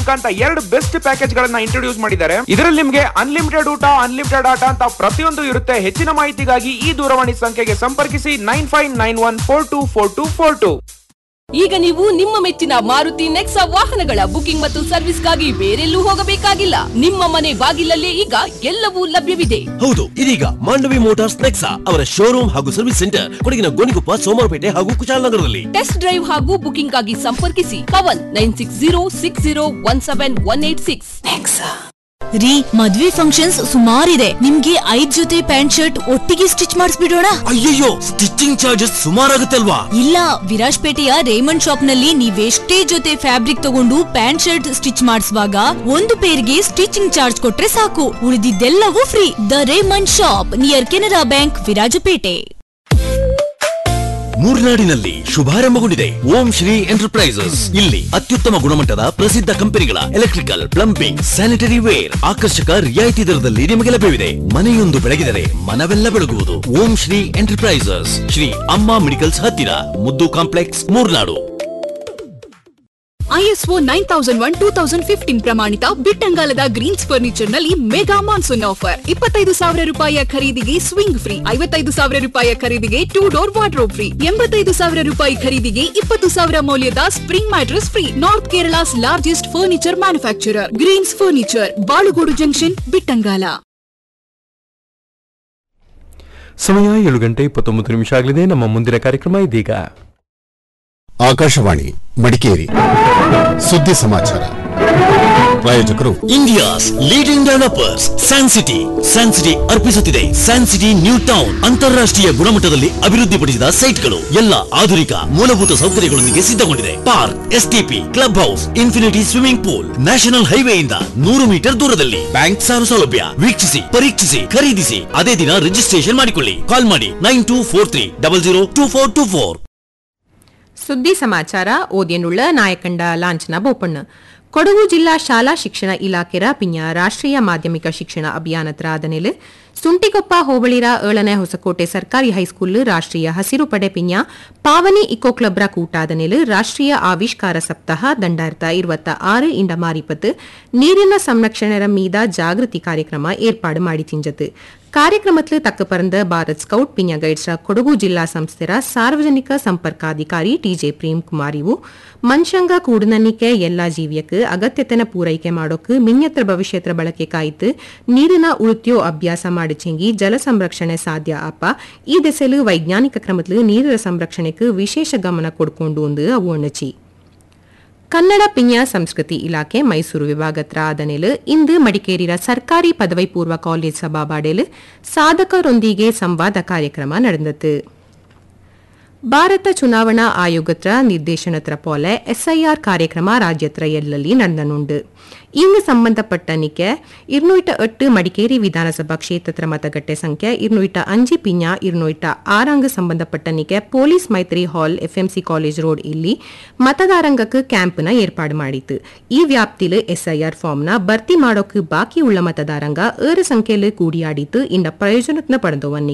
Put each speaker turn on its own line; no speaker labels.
ತನಕ ಅಂತ ಎರಡು ಬೆಸ್ಟ್ ಪ್ಯಾಕೇಜ್ ಗಳನ್ನ ಇಂಟ್ರೊಡ್ಯೂಸ್ ಮಾಡಿದ್ದಾರೆ ಇದರಲ್ಲಿ ನಿಮಗೆ ಅನ್ಲಿಮಿಟೆಡ್ ಊಟ ಅನ್ಲಿಮಿಟೆಡ್ ಆಟ ಅಂತ ಪ್ರತಿಯೊಂದು ಇರುತ್ತೆ ಹೆಚ್ಚಿನ ಮಾಹಿತಿಗಾಗಿ ಈ ದೂರವಾಣಿ ಸಂಖ್ಯೆಗೆ ಸಂಪರ್ಕಿಸಿ nine five nine one four two four two four two
ಈಗ ನೀವು ನಿಮ್ಮ ಮೆಚ್ಚಿನ ಮಾರುತಿ ನೆಕ್ಸಾ ವಾಹನಗಳ ಬುಕಿಂಗ್ ಮತ್ತು ಸರ್ವಿಸ್ಗಾಗಿ ಬೇರೆಲ್ಲೂ ಹೋಗಬೇಕಾಗಿಲ್ಲ ನಿಮ್ಮ ಮನೆ ಬಾಗಿಲಲ್ಲೇ ಈಗ ಎಲ್ಲವೂ ಲಭ್ಯವಿದೆ
ಹೌದು ಇದೀಗ ಮಾಂಡವಿ ಮೋಟಾರ್ಸ್ ನೆಕ್ಸಾ ಅವರ ಶೋರೂಮ್ ಹಾಗೂ ಸರ್ವಿಸ್ ಸೆಂಟರ್ ಕೊಡಗಿನ ಗೋಣಿಕೊಪ್ಪ ಸೋಮವಾರಪೇಟೆ ಹಾಗೂ ಕುಶಾಲನಗರದಲ್ಲಿ
ಟೆಸ್ಟ್ ಡ್ರೈವ್ ಹಾಗೂ ಬುಕಿಂಗ್ ಆಗಿ ಸಂಪರ್ಕಿಸಿ Pavan nine six zero six zero one seven one eight six
ರೀ ಮದ್ವೆ ಫಂಕ್ಷನ್ಸ್ ಸುಮಾರಿದೆ ನಿಮ್ಗೆ ಐದ್ ಜೊತೆ ಪ್ಯಾಂಟ್ ಶರ್ಟ್ ಒಟ್ಟಿಗೆ ಸ್ಟಿಚ್ ಮಾಡಿಸ್ಬಿಡೋಣ
ಅಯ್ಯಯ್ಯೋ ಸ್ಟಿಚಿಂಗ್ ಚಾರ್ಜಸ್ ಸುಮಾರಾಗುತ್ತೆ ಅಲ್ವಾ
ಇಲ್ಲ ವಿರಾಜ್ಪೇಟೆಯ ರೇಮಂಡ್ ಶಾಪ್ ನಲ್ಲಿ ನೀವೆಷ್ಟೇ ಜೊತೆ ಫ್ಯಾಬ್ರಿಕ್ ತಗೊಂಡು ಪ್ಯಾಂಟ್ ಶರ್ಟ್ ಸ್ಟಿಚ್ ಮಾಡಿಸುವಾಗ ಒಂದು ಪೇರ್ಗೆ ಸ್ಟಿಚಿಂಗ್ ಚಾರ್ಜ್ ಕೊಟ್ರೆ ಸಾಕು ಉಳಿದಿದ್ದೆಲ್ಲವೂ free the Raymond shop near Canara bank Virajpet
ಮೂರ್ನಾಡಿನಲ್ಲಿ ಶುಭಾರಂಭಗೊಂಡಿದೆ ಓಂ ಶ್ರೀ ಎಂಟರ್ಪ್ರೈಸಸ್ ಇಲ್ಲಿ ಅತ್ಯುತ್ತಮ ಗುಣಮಟ್ಟದ ಪ್ರಸಿದ್ಧ ಕಂಪನಿಗಳ ಎಲೆಕ್ಟ್ರಿಕಲ್ ಪ್ಲಂಬಿಂಗ್ ಸ್ಯಾನಿಟರಿ ವೇರ್ ಆಕರ್ಷಕ ರಿಯಾಯಿತಿ ದರದಲ್ಲಿ ನಿಮಗೆ ಲಭ್ಯವಿದೆ ಮನೆಯೊಂದು ಬೆಳಗಿದರೆ ಮನವೆಲ್ಲ ಬೆಳಗುವುದು ಓಂ ಶ್ರೀ ಎಂಟರ್ಪ್ರೈಸಸ್ ಶ್ರೀ ಅಮ್ಮ ಮೆಡಿಕಲ್ಸ್ ಹತ್ತಿರ Muddu complex Murnad
ISO nine thousand one two thousand fifteen ಪ್ರಮಾಣಿತ ಬಿಟ್ಟಂಗಾಲದ ಗ್ರೀನ್ಸ್ ಫರ್ನಿಚರ್ ನಲ್ಲಿ ಮೆಗಾ ಮಾನ್ಸೂನ್ ಆಫರ್ ಇಪ್ಪತ್ತೈದು ಸಾವಿರ ರೂಪಾಯಿಯ ಖರೀದಿಗೆ ಸ್ವಿಂಗ್ ಫ್ರೀ ಐವತ್ತೈದು ಸಾವಿರ ರೂಪಾಯಿಯ ಖರೀದಿಗೆ ಟೂ ಡೋರ್ ವಾರ್ಡ್ರೋಬ್ ಫ್ರೀ ಎಂಬತ್ತೈದು ಸಾವಿರ ರೂಪಾಯಿ ಖರೀದಿಗೆ ಇಪ್ಪತ್ತು ಸಾವಿರ ಮೌಲ್ಯದ spring mattress free north Kerala's largest furniture manufacturer greens furniture Balugodu junction Bittangala
ಸಮಯ ಏಳು ಗಂಟೆ ಇಪ್ಪತ್ತೊಂಬತ್ತು ನಿಮಿಷ ಆಗಲಿದೆ ನಮ್ಮ ಮುಂದಿನ ಕಾರ್ಯಕ್ರಮ ಇದೀಗ
ಆಕಾಶವಾಣಿ ಮಡಿಕೇರಿ ಸುದ್ದಿ ಸಮಾಚಾರ ಪ್ರಾಯೋಜಕರು
India's leading developers San City San City ಅರ್ಪಿಸುತ್ತಿದೆ ಸ್ಯಾನ್ ಸಿಟಿ ನ್ಯೂ ಟೌನ್ ಅಂತಾರಾಷ್ಟ್ರೀಯ ಗುಣಮಟ್ಟದಲ್ಲಿ ಅಭಿವೃದ್ಧಿಪಡಿಸಿದ ಸೈಟ್ಗಳು ಎಲ್ಲ ಆಧುನಿಕ ಮೂಲಭೂತ ಸೌಕರ್ಯಗಳೊಂದಿಗೆ ಸಿದ್ಧಗೊಂಡಿದೆ park STP club house infinity swimming pool national ಹೈವೇಯಿಂದ ನೂರು ಮೀಟರ್ ದೂರದಲ್ಲಿ ಬ್ಯಾಂಕ್ ಸಾಲ ಸೌಲಭ್ಯ ವೀಕ್ಷಿಸಿ ಪರೀಕ್ಷಿಸಿ ಖರೀದಿಸಿ ಅದೇ ದಿನ ರಿಜಿಸ್ಟ್ರೇಷನ್ ಮಾಡಿಕೊಳ್ಳಿ ಕಾಲ್ ಮಾಡಿ nine two four three double zero two four two four
ಸುದ್ದಿ ಸಮಾಚಾರ ಓದಿಯನುಳ್ಳ ನಾಯಕಂಡ ಲಾಂಛನ ಬೋಪಣ್ಣ ಕೊಡಗು ಜಿಲ್ಲಾ ಶಾಲಾ ಶಿಕ್ಷಣ ಇಲಾಖೆರ ಪಿಂಜ ರಾಷ್ಟ್ರೀಯ ಮಾಧ್ಯಮಿಕ ಶಿಕ್ಷಣ ಅಭಿಯಾನದ ಆದನೆಲೆ ಸುಂಟಿಕೊಪ್ಪ ಹೋಬಳಿರ ಏಳನೇ ಹೊಸಕೋಟೆ ಸರ್ಕಾರಿ ಹೈಸ್ಕೂಲ್ ರಾಷ್ಟ್ರೀಯ ಹಸಿರು ಪಡೆ ಪಿಂಜ ಪಾವನಿ ಇಕೋ ಕ್ಲಬ್ರ ಕೂಟಾದನೆಲೆ ರಾಷ್ಟ್ರೀಯ ಆವಿಷ್ಕಾರ ಸಪ್ತಾಹ ದಂಡಾಯಿರತ ಇರುವತ್ತ ಆರು ಇಂಡ ಮಾರಿಪತ್ತು ನೀರಿನ ಸಂರಕ್ಷಣೆರ ಮೀದ ಜಾಗೃತಿ ಕಾರ್ಯಕ್ರಮ ಏರ್ಪಾಡು ಮಾಡಿ ತಿಂಜತು ಕಾರ್ಯಕ್ರಮத்தில் தக்க பறந்த பாரத் ஸ்கவுட் பின்யா கைட்ஸ்ரா ಕೊಡಗು ಜಿಲ್ಲಾ ಸಂಸ್ಥೆರ ಸಾರ್ವಜನಿಕ ಸಂಪರ್ಕಾಧಿಕಾರಿ ಟಿಜೆ ಪ್ರೇಮ್ ಕುಮಾರಿವು ಮನ್ಷಂಗ ಕೂಡನನ್ನಿಕೆ ಎಲ್ಲಾ ಜೀವಿಯಕ್ಕೆ ಅಗತ್ಯತೆನ ಪೂರೈಕೆ ಮಾಡೋಕ್ ಮಿನ್ಯತ್ರ ಭವಿಷ್ಯತ್ರ ಬಳಕೆ ಕಾಯ್ತು ನೀರಿನ ಉಳಿತ್ಯೋ ಅಭ್ಯಾಸ ಮಾಡಿಚೆಂಗಿ ಜಲ ಸಂರಕ್ಷಣೆ ಸಾಧ್ಯ ಅಪ್ಪ ಈ ದೆಸೆಲು ವೈಜ್ಞಾನಿಕ ಕ್ರಮದಲ್ಲಿ ನೀರಿನ ಸಂರಕ್ಷಣೆಗೆ ವಿಶೇಷ ಗಮನ ಕೊಡ್ಕೊಂಡು ಒಂದು ಅವು ಅಣಚಿ ಕನ್ನಡ ಪಿಂಜ ಸಂಸ್ಕೃತಿ ಇಲಾಖೆ ಮೈಸೂರು ವಿಭಾಗತ್ರ ಆದನೆಲು ಇಂದು ಮಡಿಕೇರಿಯ ಸರ್ಕಾರಿ ಪದವಿ ಪೂರ್ವ ಕಾಲೇಜ್ ಸಭಾಬಾಡೆಲು ಸಾಧಕರೊಂದಿಗೆ ಸಂವಾದ ಕಾರ್ಯಕ್ರಮ ನಡೆದತು ಭಾರತ ಚುನಾವಣಾ ಆಯೋಗತ್ರ ನಿರ್ದೇಶನತ್ರ ಪೋಲೆ ಎಸ್ಐಆರ್ ಕಾರ್ಯಕ್ರಮ ರಾಜ್ಯತ್ರ ಎಲ್ಲಲ್ಲಿ ನಡೆದನುಂಡು ಇಂದು ಸಂಬಂಧಪಟ್ಟನಿಕೆ ഇരുന്നൂറ്റ എട്ട് മടിക്കേരി വിധാനസഭാ ക്ഷേത്രത്ര മതഗಟ್ಟೆ ಸಂಖ್ಯೆ ഇരുന്നൂറ്റ അഞ്ച് പിഞ്ഞ ഇരുന്നൂറ്റ ആറംഗ് ಸಂಬಂಧಪಟ್ಟನಿಕೆ ಪೊಲೀಸ್ ಮೈತ್ರಿ ಹಾಲ್ ಎಫ್ಎಂಸಿ ಕಾಲೇಜ್ ರೋಡ್ ಇಲ್ಲಿ ಮತದಾರಂಗಕ್ಕೆ ಕ್ಯಾಂಪ್ನ ಏರ್ಪಾಡು ಮಾಡಿತು ಈ ವ್ಯಾಪ್ತಿಲು ಎಸ್ಐಆರ್ ಫಾರ್ಮ್ನ ಭರ್ತಿ ಮಾಡೋಕೆ ಬಾಕಿ ಉಳ್ಳ ಮತದಾರಂಗ ಏರು ಸಂಖ್ಯೆಲು ಕೂಡಿಯಾಡಿತು ಇಂದ ಪ್ರಯೋಜನತ್ನ ಪಡೆದವನ್ನಿ